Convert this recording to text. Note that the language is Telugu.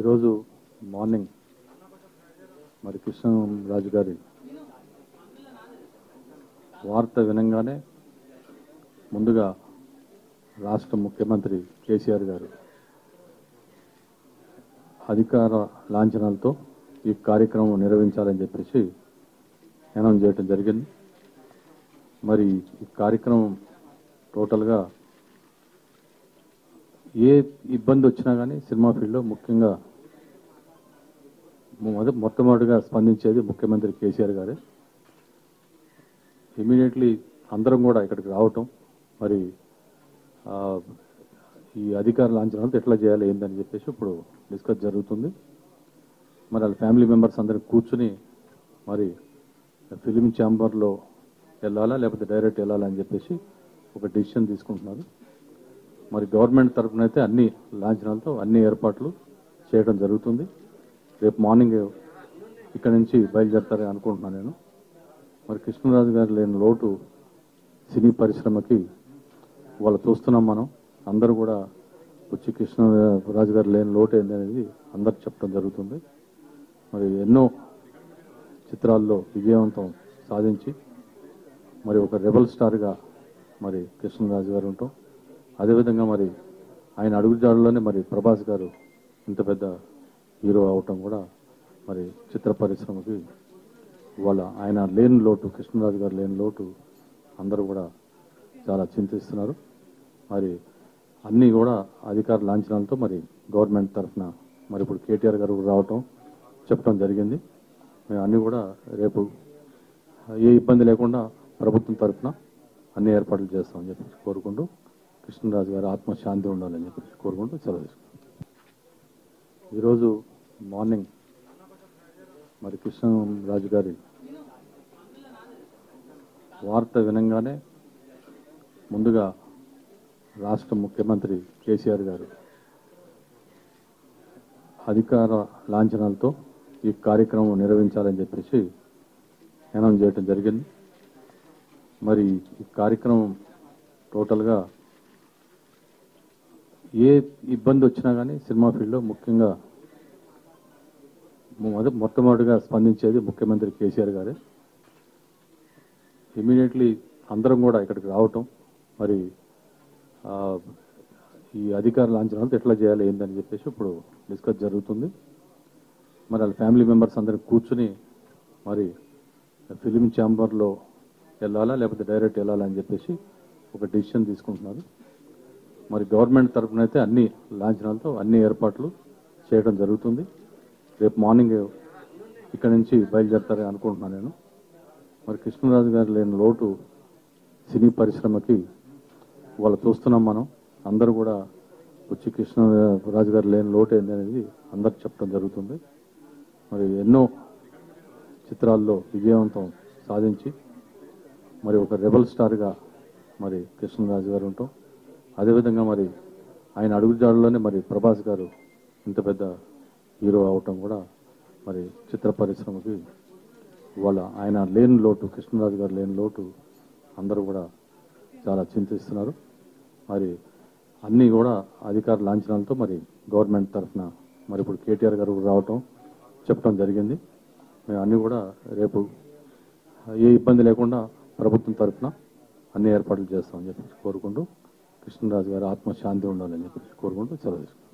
ఈరోజు మార్నింగ్ మరి కృష్ణరాజు గారి వార్త వినంగానే ముందుగా రాష్ట్ర ముఖ్యమంత్రి కేసీఆర్ గారు అధికార లాంఛనాలతో ఈ కార్యక్రమం నిర్వహించాలని చెప్పేసి అనౌన్స్ చేయడం జరిగింది మరి ఈ కార్యక్రమం టోటల్గా ఏ ఇబ్బంది వచ్చినా కానీ సినిమా ఫీల్డ్లో ముఖ్యంగా మొదటి మొట్టమొదటిగా స్పందించేది ముఖ్యమంత్రి కేసీఆర్ గారే ఇమీడియట్లీ అందరం కూడా ఇక్కడికి రావటం మరి ఆ, ఈ అధికార లాంఛనాలతో ఎట్లా చేయాలి ఏందని చెప్పేసి ఇప్పుడు డిస్కస్ జరుగుతుంది మరి వాళ్ళ ఫ్యామిలీ మెంబర్స్ అందరు కూర్చుని మరి ఫిలిం ఛాంబర్లో వెళ్ళాలా లేకపోతే డైరెక్ట్ వెళ్ళాలా అని చెప్పేసి ఒక డిసిషన్ తీసుకుంటున్నారు మరి గవర్నమెంట్ తరఫున అయితే అన్ని లాంఛనాలతో అన్ని ఏర్పాట్లు చేయడం జరుగుతుంది రేపు మార్నింగ్ ఇక్కడ నుంచి బయలుదేరతారని అనుకుంటున్నాను నేను మరి కృష్ణరాజు గారు లేని లోటు సినీ పరిశ్రమకి వాళ్ళు చూస్తున్నాం మనం అందరూ కూడా వచ్చి కృష్ణరాజు గారు లేని లోటు ఏంది అనేది అందరికి చెప్పడం జరుగుతుంది మరి ఎన్నో చిత్రాల్లో విజయవంతం సాధించి మరి ఒక రెబల్ స్టార్గా మరి కృష్ణరాజు గారు ఉంటాం అదేవిధంగా మరి ఆయన అడుగుజాడలోనే మరి ప్రభాస్ గారు ఇంత పెద్ద హీరో అవటం కూడా మరి చిత్ర పరిశ్రమకి వాళ్ళ ఆయన లేని లోటు కృష్ణరాజు గారు లేని లోటు అందరూ కూడా చాలా చింతిస్తున్నారు మరి అన్నీ కూడా అధికార లాంఛనాలతో మరి గవర్నమెంట్ తరఫున మరి ఇప్పుడు కేటీఆర్ గారు కూడా రావటం చెప్పడం జరిగింది మేము అన్నీ కూడా రేపు ఏ ఇబ్బంది లేకుండా ప్రభుత్వం తరఫున అన్ని ఏర్పాట్లు చేస్తామని చెప్పి కోరుకుంటూ కృష్ణరాజు గారి ఆత్మశాంతి ఉండాలని చెప్పి కోరుకుంటూ సెలవు తీసుకుంటాం ఈరోజు మార్నింగ్ మరి కృష్ణరాజు గారి వార్త వినంగానే ముందుగా రాష్ట్ర ముఖ్యమంత్రి కేసీఆర్ గారు అధికార లాంఛనాలతో ఈ కార్యక్రమం నిర్వహించాలని చెప్పేసి అనౌన్స్ చేయడం జరిగింది మరి ఈ కార్యక్రమం టోటల్గా ఏ ఇబ్బంది వచ్చినా కానీ సినిమా ఫీల్డ్లో ముఖ్యంగా మొదటి మొట్టమొదటిగా స్పందించేది ముఖ్యమంత్రి కేసీఆర్ గారే ఇమీడియట్లీ అందరం కూడా ఇక్కడికి రావటం మరి ఆ, ఈ అధికార లాంఛనాలతో ఎట్లా చేయాలి ఏందని చెప్పేసి ఇప్పుడు డిస్కస్ జరుగుతుంది మరి వాళ్ళ ఫ్యామిలీ మెంబర్స్ అందరు కూర్చుని మరి ఫిలిం ఛాంబర్లో వెళ్ళాలా లేకపోతే డైరెక్ట్ వెళ్ళాలా అని చెప్పేసి ఒక డిసిషన్ తీసుకుంటున్నారు మరి గవర్నమెంట్ తరఫున అయితే అన్ని లాంఛనాలతో అన్ని ఏర్పాట్లు చేయడం జరుగుతుంది రేపు మార్నింగ్ ఇక్కడ నుంచి బయలుదేరతారని అనుకుంటున్నాను నేను మరి కృష్ణరాజు గారు లేని లోటు సినీ పరిశ్రమకి వాళ్ళు చూస్తున్నాం మనం అందరూ కూడా వచ్చి కృష్ణరాజు గారు లేని లోటు ఏంది అనేది అందరికి చెప్పడం జరుగుతుంది మరి ఎన్నో చిత్రాల్లో విజయవంతం సాధించి మరి ఒక రెబల్ స్టార్గా మరి కృష్ణరాజు గారు ఉంటాం అదేవిధంగా మరి ఆయన అడుగుజాడలోనే మరి ప్రభాస్ గారు ఇంత పెద్ద హీరో అవటం కూడా మరి చిత్ర పరిశ్రమకి వాళ్ళ ఆయన లేని లోటు కృష్ణరాజు గారు లేని లోటు అందరూ కూడా చాలా చింతిస్తున్నారు మరి అన్నీ కూడా అధికార లాంఛనాలతో మరి గవర్నమెంట్ తరఫున మరి ఇప్పుడు కేటీఆర్ గారు కూడా రావటం చెప్పడం జరిగింది మేము అన్నీ కూడా రేపు ఏ ఇబ్బంది లేకుండా ప్రభుత్వం తరఫున అన్ని ఏర్పాట్లు చేస్తామని చెప్పి కోరుకుంటూ కృష్ణరాజు గారి ఆత్మశాంతి ఉండాలని చెప్పి కోరుకుంటూ సెలవు తీసుకుంటాం